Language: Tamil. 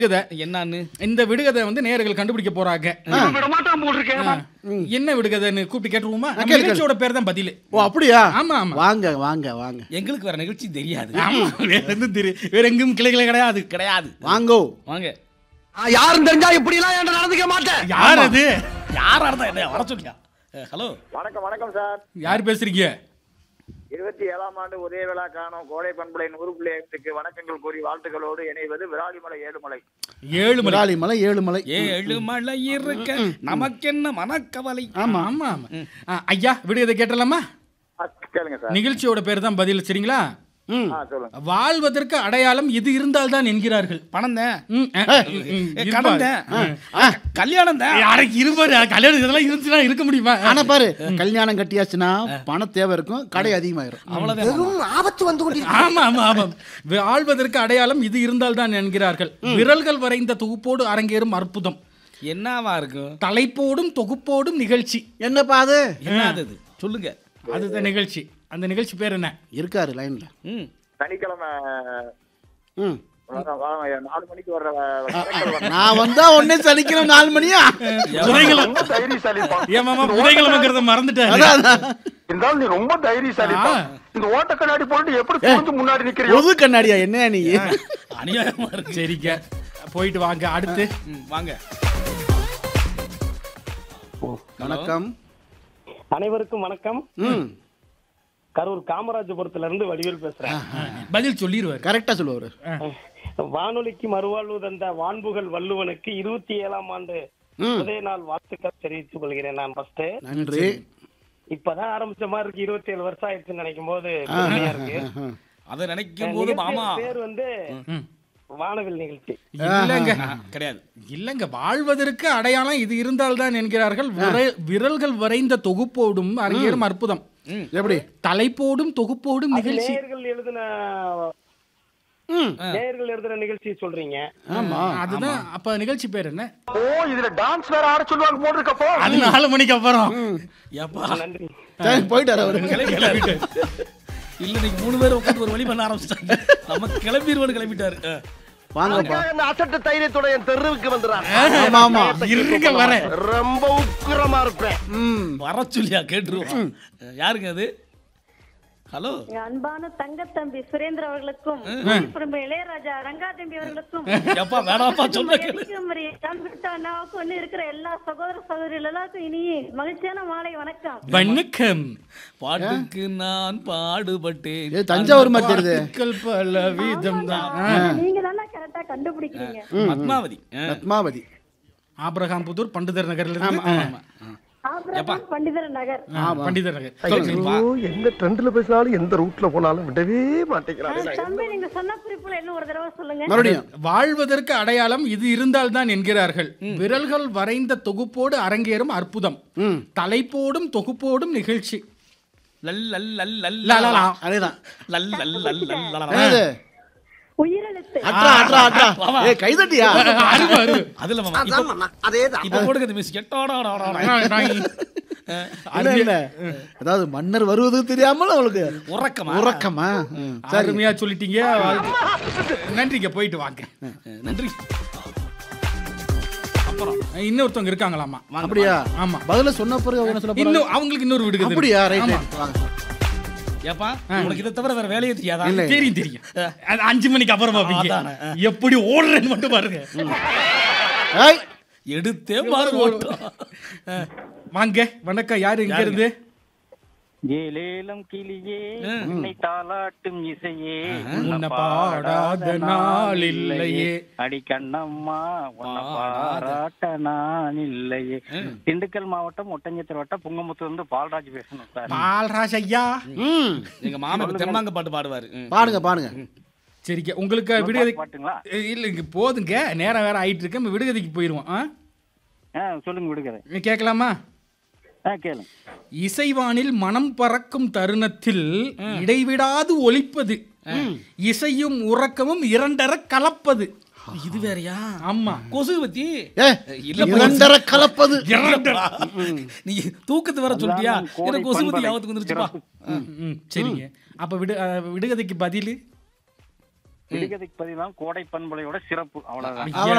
விடுகதை என்னன்னு இந்த விடுகதை வந்து நேயர்கள் கண்டுபிடிக்க போறாங்க ஆ. என்ன விடுகதைன்னு கூப்பிட்டு கேட்டுருவோமா நம்ம கேளு, கேளு. நிகழ்ச்சியோட பேர் தான் பதில் ஓ அப்படியா ஆமா ஆமா வாங்க வாங்க வாங்க எங்களுக்கு வேற நிகழ்ச்சி தெரியாது ஆமா வேற எதுவும் தெரியும் வேற எங்கும் கிளைகளே கிடையாது கிடையாது வாங்கோ வாங்க யாரும் தெரிஞ்சா இப்படி எல்லாம் என்கிட்ட நடந்துக்க மாட்டேன் யார் அது யாரா இருந்தா என்ன வர சொல்லியா ஹலோ வணக்கம் வணக்கம் சார் யார் பேசுறீங்க இருபத்தி ஏழாம் ஆண்டு உதய விழா காணும் கோடை பண்புலை நூறு புள்ளி ஐந்துக்கு வணக்கங்கள் கூறி வாழ்த்துக்களோடு இணைவது விராலிமலை ஏழுமலை ஏழு மணி மலை மலை ஏழு மலை ஏழு மலை இருக்க நமக்கென்ன மனக்கவலை ஆமா ஆமா ஆமா ஆ, ஐயா விடுகதை கேட்டலாமா ஆ, கேளுங்க சார் நிகழ்ச்சியோட பேர் தான் பதில் சரிங்களா ம் ஆ சொல்லுங்க வாழ்வதற்கு அடையாளம் இது இருந்தால்தான் என்கிறார்கள் பணம் தான் ம், அ, ம், ம், இருப்பா. கடன் தான் கல்யாணம் தான் யாருக்கு இருப்பாரு கல்யாணம் இதெல்லாம் இருந்துச்சுன்னா இருக்க முடியுமா ஆனா பாரு கல்யாணம் கட்டியாச்சுன்னா பணம் தேவை இருக்கும் கடை அதிகமாயிரும் அவ்வளவுதான் பெரும் ஆபத்து வந்து கொண்டு ஆமா ஆமா ஆமா வாழ்வதற்கு அடையாளம் இது இருந்தால்தான் என்கிறார்கள் விரல்கள் வரைந்த தொகுப்போடு அரங்கேறும் அற்புதம் என்னவா இருக்கும் தலைப்போடும் தொகுப்போடும் நிகழ்ச்சி என்னப்பா அது என்னது அது சொல்லுங்க அதுதான் நிகழ்ச்சி அந்த நிகழ்ச்சி பேர் என்ன இருக்காரு லைன்ல ம் சனிக்கிழமை ம் வர- வர- நாலு மணிக்கு வர்ற வ- வ- நான் வந்தா உடனே சனிக்கிழமை நாலு மணியா புதைகளம் ரொம்ப தைரியசாலிப்பா ஏன் மாமா புதைகளம்ங்கிறத மறந்துட்டாரு அதான், அதான். இருந்தாலும் நீ ரொம்ப தைரியசாலிப்பா ஆ. இந்த ஓட்ட கண்ணாடி போட்டு எப்படி புரிஞ்சு முன்னாடி நிக்கிறியோ பொது கண்ணாடியா என்ன நீ அநியாயமா இருக்கு சரிங்க போயிட்டு வாங்க அடுத்து ம், வாங்க வணக்கம் அனைவருக்கும் வணக்கம் ம் கரூர் காமராஜபுரத்துல இருந்து வடிவேல் பேசுறேன் பதில் சொல்லிடுவாரு கரெக்டா சொல்லுவாரு வானொலிக்கு மறுவாழ்வு தந்த வான்புகள் வள்ளுவனுக்கு இருபத்தி ஏழாம் ஆண்டு ம். உதய நாள் வாழ்த்துக்கள் தெரிவித்துக் கொள்கிறேன் நான் ஃபர்ஸ்ட் நன்றி இப்பதான் ஆரம்பிச்ச மாதிரி இருக்கு இருபத்தி ஏழு வருஷம் ஆயிடுச்சுன்னு நினைக்கும் போது பெருமையா இருக்கு அதை நினைக்கும் போது மாமா நிகழ்ச்சியோட பேர் வந்து ம். வானவில் நிகழ்ச்சி இல்லங்க கிடையாது இல்லங்க வாழ்வதற்கு அடையாளம் இது இருந்தால்தான் என்கிறார்கள் விர- விரல்கள் வரைந்த தொகுப்போடும் அரங்கேறும் அற்புதம் எப்படி தலைப்போடும் தொகுப்போடும் அது நிகழ்ச்சி நேயர்கள் எழுதின ம் நேயர்கள் எழுதின நிகழ்ச்சி சொல்றீங்க ஆமா அதுதான் அப்ப நிகழ்ச்சி பேர் என்ன ஓ இதுல டான்ஸ் வேற ஆட சொல்லுவாங்க போட்டு இருக்கப்போ அது நாலு மணிக்கு அப்புறம் ஏப்பா நன்றி சரி, போயிட்டாரு அவரு கிளம்பிட்டாரு இல்ல இன்னைக்கு மூணு பேர் உட்காந்து ஒரு வழி பண்ண ஆரம்பிச்சிட்டாங்க நம்ம கிளம்பிடுவோம் கிளம்பிட்டாரு ஆ. வாங்கப்பா அந்த அசட்டு தைரியத்தோட என் தெருவுக்கு வந்துடுறான் ஆமா ஆமா இருங்க வர ரொம்ப உக்கிரமா இருப்பேன் ம் வர சொல்லியா கேட்டுருவோம் யாருங்க அது ஹலோ எங்க அன்பான தங்கத்தம்பி சுரேந்திர அவர்களுக்கும் விழுப்புரம் இளையராஜா ரங்காதம்பி அவர்களுக்கும் எப்பா வேணாப்பா சொல்ல கேளு எடிக்குமரி கம்ப்யூட்டர் அண்ணாவுக்கும் ஒண்ணு இருக்கிற எல்லா சகோதர சகோதரிகள் எல்லாருக்கும் இனி மகிழ்ச்சியான மாலை வணக்கம் வணக்கம் பாட்டுக்கு நான் பாடுபட்டேன் ஏ தஞ்சாவூர் மாதிரி தெரியுது மக்கள் பல வீதம் தான் நீங்க தானே கரெக்டா கண்டுபிடிக்கிறீங்க பத்மாவதி ஆ. பத்மாவதி ஆபிரகாம் புதூர் பண்டிதர் நகர்ல இருந்து ஆபரகம் பண்டிதர் நகர் ஆ, பண்டிதர் நகர் சொல்லுங்க. எந்த ட்ரெண்ட்ல பேசினாலும் எந்த ரூட்ல போனாலும் விடவே மாட்டேங்கிறான் தம்பி நீங்க சொன்ன குறிப்புல இன்னும் ஒரு தடவை சொல்லுங்க மறுபடியும் வாழ்வதற்கு அடையாளம் இது இருந்தால்தான் என்கிறார்கள் விரல்கள் வரைந்த தொகுப்போடு அரங்கேறும் அற்புதம் ம் தலைப்போடும் தொகுப்போடும் நிகழ்ச்சி லல் லல் லல் லல் லலலா. அதேதான் லல் லல் லல் லல் லலலா. என்னது உயிரெழுத்து அட்ரா அட்ரா அட்ரா ஏ கைதட்டியா அருமை, அருமை. அதுல மாமா இப்ப அதேதான் இப்ப போடுங்க இந்த மியூசிக் இல்ல இல்ல அதாவது மன்னர் வருவது தெரியாமல் அவளுக்கு உறக்கமா உறக்கமா ம், சரி அருமையா சொல்லிட்டீங்க நன்றிங்க போயிட்டு வாங்க நன்றி இன்னொருத்தவங்க இருக்காங்களாமா வாங்க, அப்படியா வாங்க. ஆமா பதில சொன்ன பிறகு அவங்க என்ன சொல்ல போறாங்க இன்னும் அவங்களுக்கு இன்னொரு விடுகிறது இருக்கு. அப்படியா ரைட் ஆமா. ரைட் வாங்க ஏப்பா உனக்கு இதை தவிர வேற வேலையே தெரியாதா இல்ல. தெரியும் தெரியும் அது அஞ்சு மணிக்கு அப்புறம் பாப்பீங்க அதானே. எப்படி ஓடுறேன்னு மட்டும் பாருங்க ஏய் எடுத்தே பாரு ஓட்டம் வாங்க வணக்கம் யாரு இங்க இருந்து ஏலேலம் கிளியே உன்னை தாளாட்டும் இசையே உன்னை பாடாத நாள் இல்லையே அடி கண்ணம்மா உன்னை பாராட்ட நான் இல்லையே திண்டுக்கல் மாவட்டம் ஒட்டஞ்சத்திர வட்டம் புங்கமுத்தூர் இருந்து பால்ராஜ் பேசணும் சார் பால்ராஜ் ஐயா ம் எங்க மாமா இப்ப தெம்மாங்க பாட்டு பாடுவாரு ம். பாடுங்க பாடுங்க சரிங்க உங்களுக்கு விடுகதை பாட்டுங்களா இல்ல இங்க போதுங்க நேரம் வேற ஆயிட்டு இருக்கு நம்ம விடுகதைக்கு போயிருவோம் ஆ? ஆ சொல்லுங்க விடுகிறேன் நீ கேட்கலாமா ஆ கேளுங்க இசைவானில் மனம் பறக்கும் தருணத்தில் இடைவிடாது ஒலிப்பது இசையும் உறக்கமும் இரண்டர கலப்பது இது வேறயா ஆமா கொசு பத்தி ஏ இல்ல, இரண்டரை கலப்பது நீ தூக்கத்து வர சொல்லிட்டியா அதான் கோடை எனக்கு கொசு பத்தி பண்பலை. யாவத்துக்கு வந்துருச்சுப்பா ம், ம், சரிங்க அப்ப விடு அஹ், விடுகதைக்கு பதில் விடுகதைக்கு பதிலாக கோடை பண்பலையோட சிறப்பு அவ்வளவுதான் ஐயா,